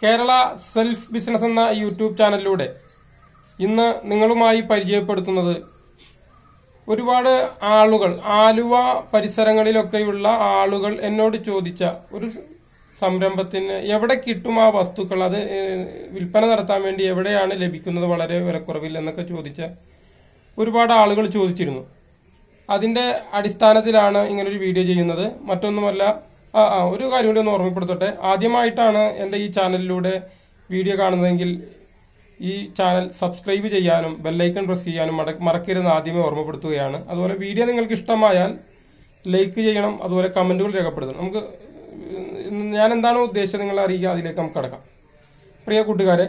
Kerala self business എന്ന YouTube ചാനലിലൂടെ ഇന്ന് നിങ്ങളുമായി പരിചയപ്പെടുത്തുന്നത് ഒരുപാട് ആളുകൾ ആലുവ പരിസരങ്ങളിലൊക്കെയുള്ള ആളുകൾ എന്നോട് ചോദിച്ച ഒരു സംരംഭത്തിന് എവിടെ കിട്ടും ആ വസ്തുക്കൾ അത് ഏഹ്, വിൽപ്പന നടത്താൻ വേണ്ടി എവിടെയാണ് ലഭിക്കുന്നത് വളരെ വിലക്കുറവിൽ എന്നൊക്കെ ചോദിച്ച ഒരുപാട് ആളുകൾ ചോദിച്ചിരുന്നു അതിന്റെ അടിസ്ഥാനത്തിലാണ് ഇങ്ങനൊരു വീഡിയോ ചെയ്യുന്നത് മറ്റൊന്നുമല്ല ആ ആ ഒരു കാര്യം കൂടി ഒന്ന് ഓർമ്മപ്പെടുത്തട്ടെ ആദ്യമായിട്ടാണ് എന്റെ ഈ ചാനലിലൂടെ വീഡിയോ കാണുന്നതെങ്കിൽ ഈ ചാനൽ സബ്സ്ക്രൈബ് ചെയ്യാനും ബെല്ലൈക്കൺ പ്രസ് ചെയ്യാനും മട- മറക്കരുതെന്ന് ആദ്യമേ ഓർമ്മപ്പെടുത്തുകയാണ് അതുപോലെ വീഡിയോ നിങ്ങൾക്ക് ഇഷ്ടമായാൽ ലൈക്ക് ചെയ്യണം അതുപോലെ കമന്റുകൾ രേഖപ്പെടുത്തണം നമുക്ക് ഇന്ന് ഞാൻ എന്താണ് ഉദ്ദേശിച്ചത് നിങ്ങളെ അറിയിക്കുക അതിലേക്ക് നമുക്ക് കടക്കാം പ്രിയ കൂട്ടുകാരെ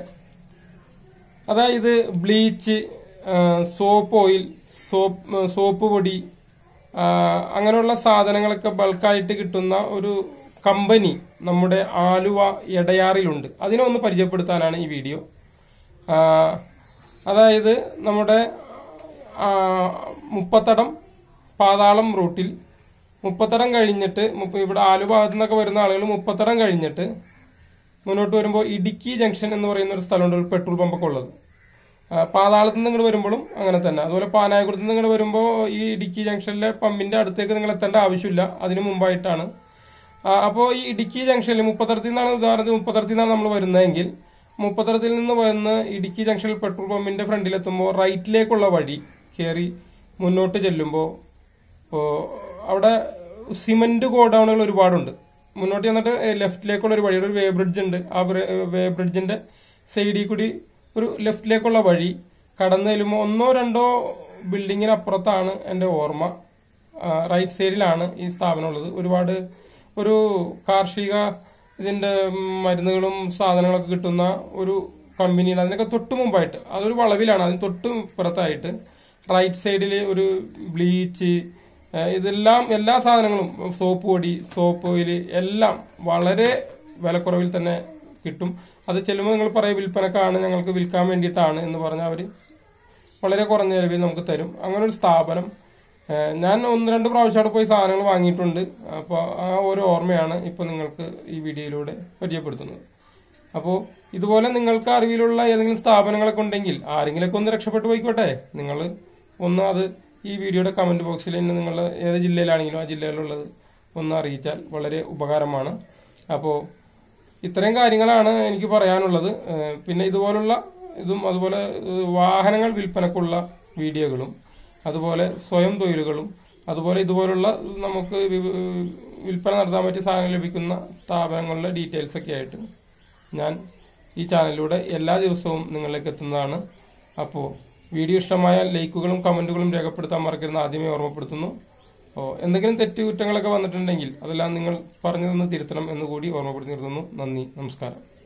അതായത് bleach soap oil soap soap പൊടി ആ, അങ്ങനെയുള്ള സാധനങ്ങളൊക്കെ ബൾക്കായിട്ട് കിട്ടുന്ന ഒരു കമ്പനി നമ്മുടെ ആലുവ എടയാറിലുണ്ട് അതിനെ ഒന്ന് പരിചയപ്പെടുത്താനാണ് ഈ വീഡിയോ ആ, അതായത് നമ്മുടെ ആ, മുപ്പത്തടം പാതാളം റൂട്ടിൽ മുപ്പത്തടം കഴിഞ്ഞിട്ട് മുപ്പ- ഇവിടെ ആലുവ ഭാഗത്തു നിന്നൊക്കെ വരുന്ന ആളുകൾ മുപ്പത്തടം കഴിഞ്ഞിട്ട് മുന്നോട്ട് വരുമ്പോൾ ഇടുക്കി ജംഗ്ഷൻ എന്ന് പറയുന്ന ഒരു സ്ഥലമുണ്ട് ഒരു പെട്രോൾ പമ്പൊക്കെ ഉള്ളത് ആ, പാതാളത്ത് നിന്ന് ഇങ്ങോട്ട് വരുമ്പോഴും അങ്ങനെ തന്നെ അതുപോലെ പാനായകുളത്ത് നിന്ന് ഇങ്ങോട്ട് വരുമ്പോൾ ഈ ഇടുക്കി ജംഗ്ഷനിലെ പമ്പിന്റെ അടുത്തേക്ക് നിങ്ങൾ എത്തേണ്ട ആവശ്യമില്ല അതിനു മുമ്പായിട്ടാണ് അപ്പോൾ ഈ ഇടുക്കി ജംഗ്ഷനിൽ മുപ്പത്തടത്തിൽ നിന്നാണ് ഉദാഹരണത്തിന് മുപ്പത്തടത്തിൽ നിന്നാണ് നമ്മൾ വരുന്നതെങ്കിൽ മുപ്പത്തടത്തിൽ നിന്ന് വന്ന് ഇടുക്കി ജംഗ്ഷനിൽ പെട്രോൾ പമ്പിന്റെ ഫ്രണ്ടിലെത്തുമ്പോൾ റൈറ്റിലേക്കുള്ള വഴി കയറി മുന്നോട്ട് ചെല്ലുമ്പോൾ ഇപ്പോ അവിടെ സിമന്റ് ഗോഡൌണുകൾ ഒരുപാടുണ്ട് മുന്നോട്ട് ചെന്നിട്ട് ലെഫ്റ്റിലേക്കുള്ള ഒരു വഴി ഒരു വേ ബ്രിഡ്ജ് ഉണ്ട് ആ ബ്ര- വേ ബ്രിഡ്ജിന്റെ സൈഡിൽ കൂടി ഒരു ലെഫ്റ്റിലേക്കുള്ള വഴി കടന്നു ചെല്ലുമ്പോൾ ഒന്നോ രണ്ടോ ബിൽഡിങ്ങിനപ്പുറത്താണ് എൻ്റെ ഓർമ്മ ആ, റൈറ്റ് സൈഡിലാണ് ഈ സ്ഥാപനം ഉള്ളത് ഒരുപാട് ഒരു കാർഷിക ഇതിന്റെ മരുന്നുകളും സാധനങ്ങളൊക്കെ കിട്ടുന്ന ഒരു കമ്പനിയാണ് അതിനൊക്കെ തൊട്ട് മുമ്പായിട്ട് അതൊരു വളവിലാണ് അതിന് തൊട്ട് പുറത്തായിട്ട് റൈറ്റ് സൈഡിൽ ഒരു ബ്ലീച്ച് ഏഹ് ഇതെല്ലാം എല്ലാ സാധനങ്ങളും സോപ്പ് പൊടി സോപ്പ് ഓയിൽ എല്ലാം വളരെ വിലക്കുറവിൽ തന്നെ കിട്ടും അത് ചെല്ലുമ്പോൾ നിങ്ങൾ പറയും വിൽപ്പനക്കാണ് ഞങ്ങൾക്ക് വിൽക്കാൻ വേണ്ടിയിട്ടാണ് എന്ന് പറഞ്ഞാൽ അവർ വളരെ കുറഞ്ഞ ചിലവിൽ നമുക്ക് തരും അങ്ങനെ ഒരു സ്ഥാപനം ഏഹ് ഞാൻ ഒന്ന് രണ്ട് പ്രാവശ്യം അവിടെ പോയി സാധനങ്ങൾ വാങ്ങിയിട്ടുണ്ട് അപ്പോൾ ആ ഒരു ഓർമ്മയാണ് ഇപ്പോൾ നിങ്ങൾക്ക് ഈ വീഡിയോയിലൂടെ പരിചയപ്പെടുത്തുന്നത് അപ്പോൾ ഇതുപോലെ നിങ്ങൾക്ക് അറിവിലുള്ള ഏതെങ്കിലും സ്ഥാപനങ്ങളൊക്കെ ഉണ്ടെങ്കിൽ ആരെങ്കിലൊക്കെ ഒന്ന് രക്ഷപ്പെട്ടു പോയിക്കോട്ടെ നിങ്ങൾ ഒന്ന് അത് ഈ വീഡിയോയുടെ കമന്റ് ബോക്സിൽ തന്നെ നിങ്ങൾ ഏത് ജില്ലയിലാണെങ്കിലും ആ ജില്ലയിലുള്ളത് ഒന്ന് അറിയിച്ചാൽ വളരെ ഉപകാരമാണ് അപ്പോൾ ഇത്രയും കാര്യങ്ങളാണ് എനിക്ക് പറയാനുള്ളത് ഏഹ് പിന്നെ ഇതുപോലുള്ള ഇതും അതുപോലെ ഏഹ് വാഹനങ്ങൾ വിൽപ്പനക്കുള്ള വീഡിയോകളും അതുപോലെ സ്വയം തൊഴിലുകളും അതുപോലെ ഇതുപോലുള്ള നമുക്ക് വി- വിൽപ്പന നടത്താൻ പറ്റിയ സാധനങ്ങൾ ലഭിക്കുന്ന സ്ഥാപനങ്ങളുടെ ഡീറ്റെയിൽസ് ഒക്കെ ആയിട്ട് ഞാൻ ഈ ചാനലിലൂടെ എല്ലാ ദിവസവും നിങ്ങളിലേക്ക് എത്തുന്നതാണ് അപ്പോൾ വീഡിയോ ഇഷ്ടമായാൽ ലൈക്കുകളും കമന്റുകളും രേഖപ്പെടുത്താൻ മറക്കരുതെന്ന് ആദ്യമേ ഓർമ്മപ്പെടുത്തുന്നു ഓ എന്തെങ്കിലും തെറ്റുകുറ്റങ്ങളൊക്കെ വന്നിട്ടുണ്ടെങ്കിൽ അതെല്ലാം നിങ്ങൾ പറഞ്ഞു തന്ന് തിരുത്തണം എന്ന് കൂടി ഓർമ്മപ്പെടുത്തി നിർത്തുന്നു നന്ദി നമസ്കാരം